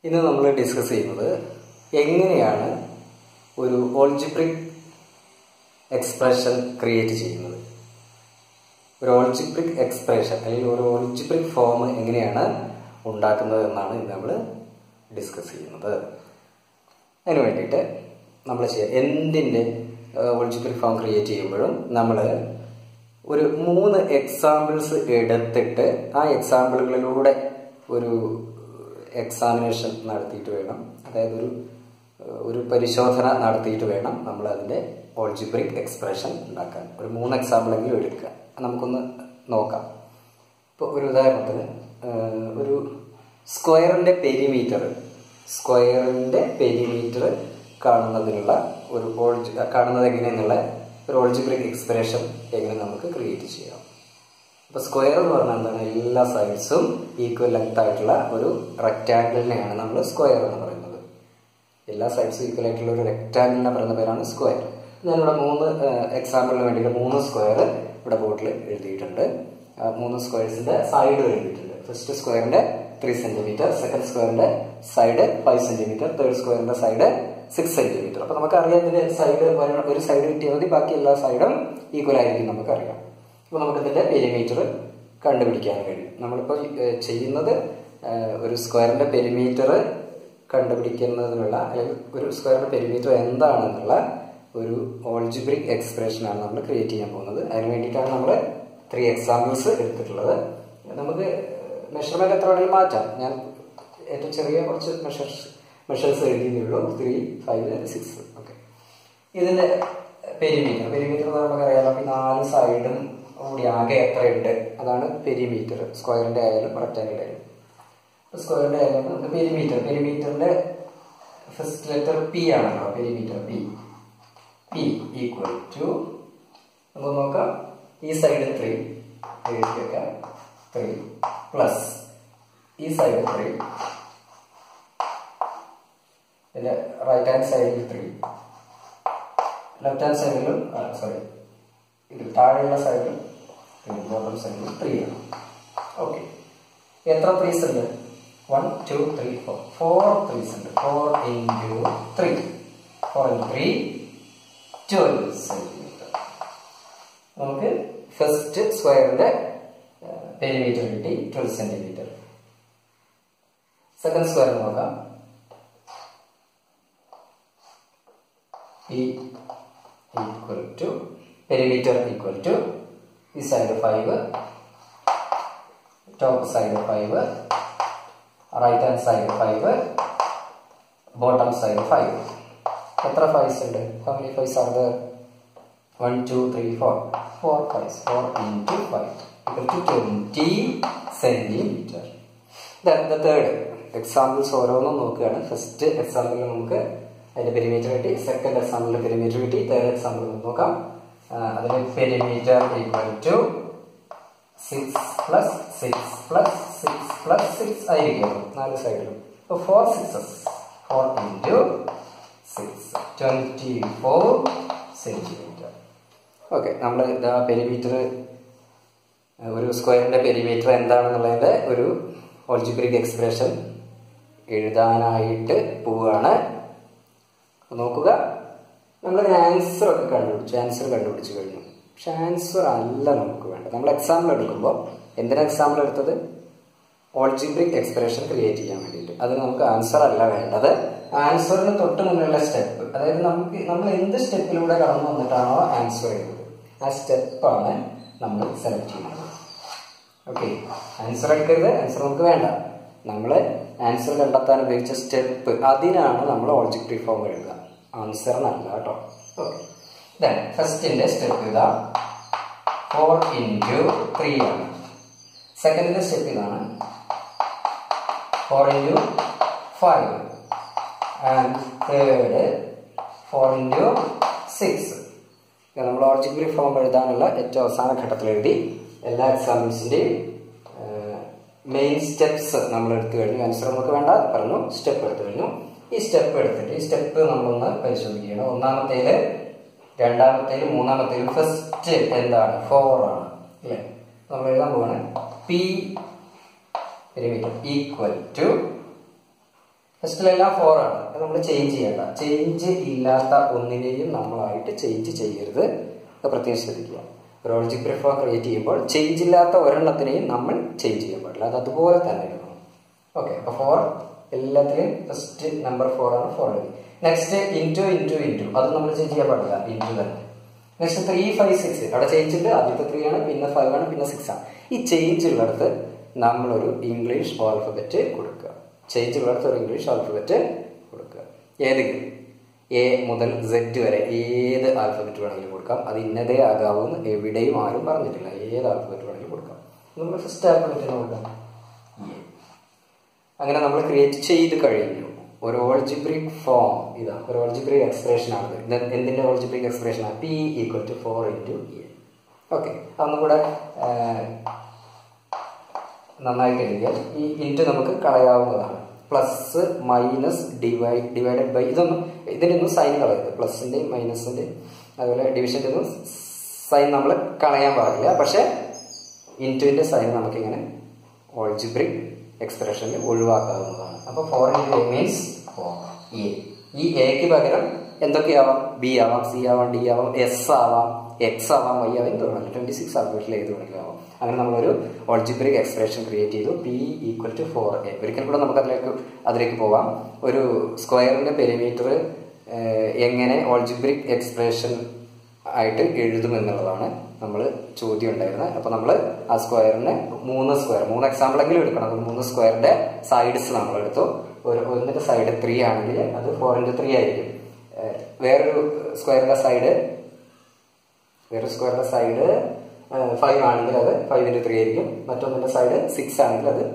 ഇന്ന് നമ്മൾ ഡിസ്കസ് ചെയ്യുന്നത് എങ്ങനെയാണ് ഒരു ഓൾജിബ്രിക് എക്സ്പ്രഷൻ ക്രിയേറ്റ് ചെയ്യുന്നത് ഒരു ഓൾജിബ്രിക് എക്സ്പ്രഷൻ അല്ലെങ്കിൽ ഒരു ഓൾജിബ്രിക് ഫോം എങ്ങനെയാണ് ഉണ്ടാക്കുന്നത് എന്നാണ് ഇന്ന് നമ്മൾ ഡിസ്കസ് ചെയ്യുന്നത് അതിന് വേണ്ടിയിട്ട് നമ്മൾ ചെയ്യുക എന്തിൻ്റെ ഓൾജിബ്രിക് ഫോം ക്രിയേറ്റ് ചെയ്യുമ്പോഴും നമ്മൾ ഒരു മൂന്ന് എക്സാമ്പിൾസ് എടുത്തിട്ട് ആ എക്സാമ്പിളുകളിലൂടെ ഒരു എക്സാമിനേഷൻ നടത്തിയിട്ട് വേണം അതായത് ഒരു ഒരു പരിശോധന നടത്തിയിട്ട് വേണം നമ്മൾ അതിൻ്റെ ഓൾജിബ്രിക് എക്സ്പ്രഷൻ ഉണ്ടാക്കാൻ ഒരു മൂന്ന് എക്സാമ്പിളെങ്കിലും എടുക്കുക നമുക്കൊന്ന് നോക്കാം ഇപ്പോൾ ഒരു ഉദാഹരണത്തിന് ഒരു സ്ക്വയറിൻ്റെ പെരിമീറ്റർ സ്ക്വയറിൻ്റെ പെരിമീറ്റർ കാണുന്നതിനുള്ള ഒരു ഓൾജി കാണുന്നത് എങ്ങനെയെന്നുള്ള ഒരു ഓൾജിബ്രിക് എക്സ്പ്രഷൻ എങ്ങനെ നമുക്ക് ക്രിയേറ്റ് ചെയ്യാം അപ്പോൾ സ്ക്വയർ എന്ന് പറഞ്ഞാൽ എന്താണ് എല്ലാ സൈഡ്സും ഈക്വൽ ലെങ്ത് ആയിട്ടുള്ള ഒരു റെക്റ്റാങ്കിളിനെയാണ് നമ്മൾ സ്ക്വയർ എന്ന് പറയുന്നത് എല്ലാ സൈഡ്സും ഈക്വൽ ആയിട്ടുള്ള ഒരു റെക്റ്റാങ്കിളിനെ പറയുന്ന പേരാണ് സ്ക്വയർ ഞാനിവിടെ മൂന്ന് എക്സാമ്പിളിന് വേണ്ടിയിട്ട് മൂന്ന് സ്ക്വയർ ഇവിടെ ബോർഡിൽ എഴുതിയിട്ടുണ്ട് മൂന്ന് സ്ക്വയർസിന്റെ സൈഡ് എഴുതിയിട്ടുണ്ട് ഫസ്റ്റ് സ്ക്വയറിന്റെ ത്രീ സെന്റിമീറ്റർ സെക്കൻഡ് സ്ക്വയറിന്റെ സൈഡ് ഫൈവ് സെന്റിമീറ്റർ തേർഡ് സ്ക്വയറിന്റെ സൈഡ് സിക്സ് സെന്റിമീറ്റർ അപ്പൊ നമുക്കറിയാം ഇതിന്റെ സൈഡ് ഒരു സൈഡ് കിട്ടിയാൽ മതി ബാക്കി എല്ലാ സൈഡും ഈക്വൽ ആയിരിക്കും നമുക്കറിയാം അപ്പോൾ നമുക്ക് ഇതിന്റെ പെരിമീറ്റർ കണ്ടുപിടിക്കാൻ കഴിയും നമ്മളിപ്പോൾ ചെയ്യുന്നത് ഒരു സ്ക്വയറിന്റെ പെരിമീറ്റർ കണ്ടുപിടിക്കുന്നതിനുള്ള അല്ലെങ്കിൽ ഒരു സ്ക്വയറിന്റെ പെരിമീറ്റർ എന്താണെന്നുള്ള ഒരു ഓൾജിബ്രിക് എക്സ്പ്രഷൻ ആണ് നമ്മൾ ക്രിയേറ്റ് ചെയ്യാൻ പോകുന്നത് അതിന് വേണ്ടിയിട്ടാണ് നമ്മൾ ത്രീ എക്സാമ്പിൾസ് എടുത്തിട്ടുള്ളത് നമുക്ക് മെഷർമെന്റ് എത്ര വേണമെങ്കിലും മാറ്റാം ഞാൻ ഏറ്റവും ചെറിയ കുറച്ച് മെഷേഴ്സ് മെഷേഴ്സ് എഴുതിയുള്ളൂ ത്രീ ഫൈവ് സിക്സ് ഓക്കെ ഇതിന്റെ പെരിമീറ്റർ പെരിമീറ്റർ നമുക്കറിയാം നമുക്ക് നാല് സൈഡും കൂടി ആകെ എത്രയുണ്ട് അതാണ് പെരിമീറ്റർ സ്ക്വയറിന്റെ ആയാലും റെക്റ്റാങ്കിളിന്റെ ആയാലും സ്ക്വയറിന്റെ ആയാലും നമുക്ക് പെരിമീറ്റർ പെരിമീറ്ററിന്റെ ഫസ്റ്റ് ലെറ്റർ പി ആണല്ലോ perimeter P P equal to നമുക്ക് നോക്കാം ഈ സൈഡ് ത്രീ എഴുതി വെക്കാം ത്രീ പ്ലസ് ഈ സൈഡ് ത്രീ പിന്നെ റൈറ്റ് ഹാൻഡ് സൈഡിൽ ത്രീ ലെഫ്റ്റ് ഹാൻഡ് സൈഡിലും സോറി ഇത് താഴെയുള്ള സൈഡിൽ ത്രീ ബോട്ടം സൈഡിൽ ത്രീ ആണ് ഓക്കെ എത്ര ത്രീസ് ഉണ്ട് one two three four four threes ഉണ്ട് four into three four into three twelve centimetre നമുക്ക് ഫസ്റ്റ് സ്ക്വയറിന്റെ പെരിമീറ്റർ കിട്ടി ട്വൽവ് സെന്റിമീറ്റർ സെക്കൻഡ് സ്ക്വയർ നോക്കാം P equal to perimeter equal to ഈ side five top side five right hand side five bottom side five എത്ര fives ഉണ്ട് how many fives are there one two three four four fives four into five equal to twenty centimetre the third examples ഓരോന്നും നോക്കുകയാണ് first എക്സാമ്പിളിൽ നമുക്ക് അതിന്റെ perimeter കിട്ടി second എക്സാമ്പിളിന്റെ perimeter കിട്ടി തേർഡ് എക്സാമ്പിൾ നോക്കാം അതിന്റെ perimeter equal to six plus six plus six plus six ആയിരിക്കും നാല് സൈഡിലും അപ്പോൾ four sixes four into six twenty four centimetre okay നമ്മൾ ഇതാ പെരിമീറ്റർ ഒരു സ്ക്വയറിന്റെ പെരിമീറ്റർ എന്താണെന്നുള്ളതിന്റെ ഒരു ഓൾജിബ്രിക് എക്സ്പ്രഷൻ എഴുതാനായിട്ട് പോവുകയാണ് നോക്കുക നമ്മൾ ആൻസർ ഒക്കെ കണ്ടുപിടിച്ചു ആൻസർ കണ്ടുപിടിച്ചു കഴിഞ്ഞു പക്ഷെ ആൻസർ അല്ല നമുക്ക് വേണ്ടത് നമ്മൾ എക്സാമ്പിൾ എടുക്കുമ്പോൾ എന്തിനാ എക്സാമ്പിൾ എടുത്തത് ഓൾജിബ്രിക് എക്സ്പ്രഷൻ ക്രിയേറ്റ് ചെയ്യാൻ വേണ്ടിയിട്ട് അത് നമുക്ക് ആൻസർ അല്ല വേണ്ടത് ആൻസറിന് തൊട്ട് മുന്നിലുള്ള സ്റ്റെപ്പ് അതായത് നമുക്ക് നമ്മൾ എന്ത് സ്റ്റെപ്പിലൂടെ കടന്നു വന്നിട്ടാണോ ആൻസർ ചെയ്യുന്നത് ആ സ്റ്റെപ്പാണ് നമ്മൾ സെലക്ട് ചെയ്യുന്നത് ഓക്കെ ആൻസർ എടുക്കരുത് ആൻസർ നമുക്ക് വേണ്ട നമ്മൾ ആൻസർ കണ്ടെത്താൻ ഉപയോഗിച്ച സ്റ്റെപ്പ് അതിനാണ് നമ്മൾ ഓൾജിബ്രിക് ഫോം എഴുതുക ആൻസറിനല്ല കേട്ടോ ഓക്കെ ദെൻ ഫസ്റ്റിന്റെ സ്റ്റെപ്പ് ഇതാ ഫോർ ഇൻറ്റു ത്രീ ആണ് സെക്കൻഡിന്റെ സ്റ്റെപ്പ് ഇതാണ് four into five and third four into six നമ്മൾ ഓൾജിബ്രിക് ഫോം എഴുതാനുള്ള ഏറ്റവും അവസാന ഘട്ടത്തിൽ എഴുതി എല്ലാ എക്സാമ്പിൾസിൻ്റെയും മെയിൻ സ്റ്റെപ്സ് നമ്മൾ എടുത്തു കഴിഞ്ഞു ആൻസർ നമുക്ക് വേണ്ട പറഞ്ഞു സ്റ്റെപ്പ് എടുത്തു കഴിഞ്ഞു ഈ സ്റ്റെപ്പ് എടുത്തിട്ട് ഈ സ്റ്റെപ്പ് നമ്മളൊന്ന് പരിശോധിക്കുകയാണ് ഒന്നാമത്തേല് രണ്ടാമത്തേലും മൂന്നാമത്തേലും ഫസ്റ്റ് എന്താണ് ഫോർ ആണ് അല്ലേ നമ്മൾ എഴുതാൻ പോവാണ് പി പെരിമീറ്റർ ഈക്വൽ ടു ഫസ്റ്റിലെല്ലാം ഫോർ ആണ് അത് നമ്മൾ ചേഞ്ച് ചെയ്യണ്ട ചേഞ്ച് ഇല്ലാത്ത ഒന്നിനെയും നമ്മളായിട്ട് ചേഞ്ച് ചെയ്യരുത് അത് പ്രത്യേകം ശ്രദ്ധിക്കുക ഒരു ഓൾജിബ്രി ഫോർ ക്രിയേറ്റ് ചെയ്യുമ്പോൾ ചേഞ്ച് ഇല്ലാത്ത ഒരെണ്ണത്തിനെയും നമ്മൾ ചേഞ്ച് ചെയ്യാൻ പാടില്ല അത് അതുപോലെ തന്നെ എഴുതണം ഓക്കെ അപ്പൊ ഫോർ എല്ലാത്തിലും ഫസ്റ്റ് നമ്പർ ഫോർ ആണ് four next into into into അത് നമ്മൾ ചേഞ്ച് ചെയ്യാൻ പാടില്ല ഇൻറ്റു തന്നെ നെക്സ്റ്റ് ത്രീ ഫൈവ് സിക്സ് അവിടെ ചേഞ്ച് ഉണ്ട് ആദ്യത്തെ ത്രീ ആണ് പിന്നെ ഫൈവ് ആണ് പിന്നെ സിക്സ് ആണ് ഈ ചേഞ്ച് ഉള്ളിടത്ത് നമ്മളൊരു ഇംഗ്ലീഷ് ആൽഫബറ്റ് കൊടുക്കുക ചേഞ്ച് ഉള്ളിടത്ത് ഒരു ഇംഗ്ലീഷ് ആൽഫബറ്റ് കൊടുക്കുക ഏതെങ്കിലും എ മുതൽ സെഡ് വരെ ഏത് ആൽഫബറ്റ് വേണമെങ്കിലും കൊടുക്കാം അത് ഇന്നതേ ആകാവുന്ന എവിടെയും ആരും പറഞ്ഞിട്ടില്ല ഏത് ആൽഫബറ്റ് വേണമെങ്കിലും കൊടുക്കാം നമ്മൾ ഫസ്റ്റ് ആൽഫബറ്റ് കൊടുക്കാം എ അങ്ങനെ നമ്മൾ ക്രിയേറ്റ് ചെയ്ത് കഴിഞ്ഞു ഒരു ഓൾജിബ്രിക് ഫോം ഇതാ ഒരു ഓൾജിബ്രിക് എക്സ്പ്രഷൻ ആണ് ഇത് എന്തിന്റെ ഓൾജിബ്രിക് എക്സ്പ്രഷൻ ആണ് P equal to four into A okay അതൊന്നും കൂടെ നന്നായി കഴിഞ്ഞാൽ ഈ ഇൻറ്റു നമുക്ക് കളയാവുന്നതാണ് plus minus divide divided by ഇതൊന്നും ഇതിൻ്റെ ഒന്നും സൈൻ കളയരുത് പ്ലസിൻ്റെയും മൈനസിൻ്റെയും അതുപോലെ ഡിവിഷൻ്റെ ഒന്നും സൈൻ നമ്മൾ കളയാൻ പാടില്ല പക്ഷേ ഇൻറ്റുവിൻ്റെ സൈൻ നമുക്കിങ്ങനെ ഓൾജിബ്രിക് എക്സ്പ്രഷനിൽ ഒഴിവാക്കാവുന്നതാണ് അപ്പോൾ four into A means four A ഈ എക്ക് പകരം എന്തൊക്കെയാവാം ബി ആവാം സി ആവാം ഡി ആവാം എസ് ആവാം എക്സ് ആവാം വൈ ആവാം എന്ത് വേണമെങ്കിലും ട്വൻറ്റി സിക്സ് ആൽഫബറ്റിൽ ഏത് വേണമെങ്കിലും ആവാം അങ്ങനെ നമ്മളൊരു ഓൾജിബ്രിക് എക്സ്പ്രഷൻ ക്രിയേറ്റ് ചെയ്തു P equal to four A ഒരിക്കൽ കൂടെ നമുക്ക് അതിലേക്ക് അതിലേക്ക് പോവാം ഒരു സ്ക്വയറിന്റെ പെരിമീറ്റർ എങ്ങനെ ഓൾജിബ്രിക് എക്സ്പ്രഷൻ ആയിട്ട് എഴുതുമെന്നുള്ളതാണ് നമ്മൾ ചോദ്യം ഉണ്ടായിരുന്നത് അപ്പോൾ നമ്മൾ ആ സ്ക്വയറിന് മൂന്ന് സ്ക്വയർ മൂന്ന് എക്സാമ്പിൾ എങ്കിലും എടുക്കണം അത് മൂന്ന് സ്ക്വയറിന്റെ സൈഡ്സ് നമ്മൾ എടുത്തു ഒരു ഒന്നിന്റെ സൈഡ് ത്രീ ആണെങ്കിൽ അത് ഫോർ ഇൻറ്റു ത്രീ ആയിരിക്കും വേറൊരു സ്ക്വയറിന്റെ സൈഡ് വേറൊരു സ്ക്വയറിന്റെ സൈഡ് ഫൈവ് ആണെങ്കിൽ അത് ഫൈവ് ഇൻറ്റു ത്രീ ആയിരിക്കും മറ്റൊന്നിന്റെ സൈഡ് സിക്സ് ആണെങ്കിൽ അത്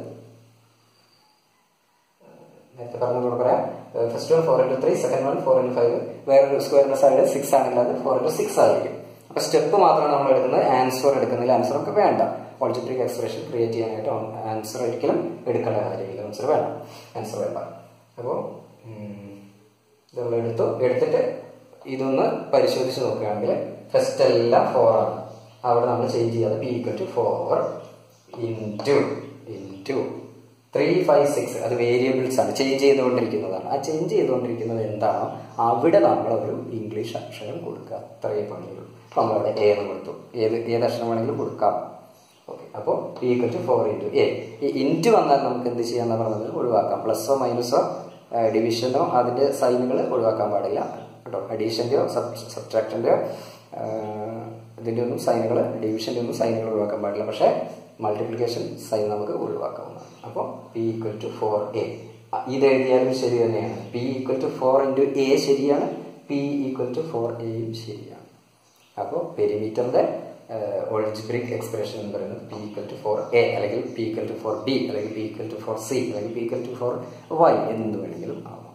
നേരത്തെ പറഞ്ഞ പറയാം first one four into three second one four into five വേറൊരു സ്ക്വയറിന്റെ സൈഡ് സിക്സ് ആണെങ്കിൽ അത് ഫോർ ഇൻറ്റു സിക്സ് ആയിരിക്കും അപ്പൊ സ്റ്റെപ്പ് മാത്രമാണ് നമ്മൾ എടുക്കുന്നത് ആൻസർ എടുക്കുന്നില്ല ആൻസർ ഒക്കെ വേണ്ട ഓൾജിബ്രിക് എക്സ്പ്രഷൻ ക്രിയേറ്റ് ചെയ്യാനായിട്ട് ആൻസർ ഒരിക്കലും എടുക്കേണ്ട കാര്യമില്ല ആൻസർ വേണം ആൻസർ വേണ്ട അപ്പോൾ ഇതുള്ള എടുത്തു എടുത്തിട്ട് ഇതൊന്ന് പരിശോധിച്ച് നോക്കുകയാണെങ്കിൽ ഫസ്റ്റ് എല്ലാം ഫോർ ആണ് അവിടെ നമ്മൾ ചേഞ്ച് ചെയ്യാതെ P equal to four into into three five six അത് വേരിയബിൾസ് ആണ് ചേഞ്ച് ചെയ്തുകൊണ്ടിരിക്കുന്നതാണ് ആ ചേഞ്ച് ചെയ്തുകൊണ്ടിരിക്കുന്നത് എന്താണോ അവിടെ നമ്മൾ ഒരു ഇംഗ്ലീഷ് അക്ഷരം കൊടുക്കുക അത്രയേ പണിയുള്ളൂ അപ്പോൾ നമ്മളവിടെ എ എന്ന് കൊടുത്തു ഏത് ഏത് അക്ഷരം വേണമെങ്കിലും കൊടുക്കാം ഓക്കെ അപ്പോൾ P equal to four into A ഈ ഇൻറ്റു വന്നാൽ നമുക്ക് എന്ത് ചെയ്യാന്ന് പറഞ്ഞത് ഒഴിവാക്കാം പ്ലസോ മൈനസോ ഡിവിഷനോ അതിൻ്റെ സൈനുകൾ ഒഴിവാക്കാൻ പാടില്ല കേട്ടോ അഡീഷൻ്റെയോ സബ്ട്രാക്ഷൻ്റെയോ ഇതിൻ്റെ ഒന്നും സൈനുകൾ ഡിവിഷൻ്റെ ഒന്നും സൈനുകൾ ഒഴിവാക്കാൻ പാടില്ല പക്ഷേ മൾട്ടിപ്ലിക്കേഷൻ സൈൻ നമുക്ക് ഒഴിവാക്കാവുന്നതാണ് അപ്പോൾ P equal to four A ഇത് എഴുതിയാലും ശരി തന്നെയാണ് P equal to four into A ശരിയാണ് പി ഈക്വൽ ടു ഫോർ എയും ശരിയാണ് അപ്പോൾ പെരിമീറ്ററിന്റെ ഒളിജിബ്രിക് എക്സ്പ്രഷൻ എന്ന് പറയുന്നത് P equal to four A അല്ലെങ്കിൽ P equal to four B അല്ലെങ്കിൽ P equal to four C അല്ലെങ്കിൽ P equal to four Y എന്ത് വേണമെങ്കിലും ആവും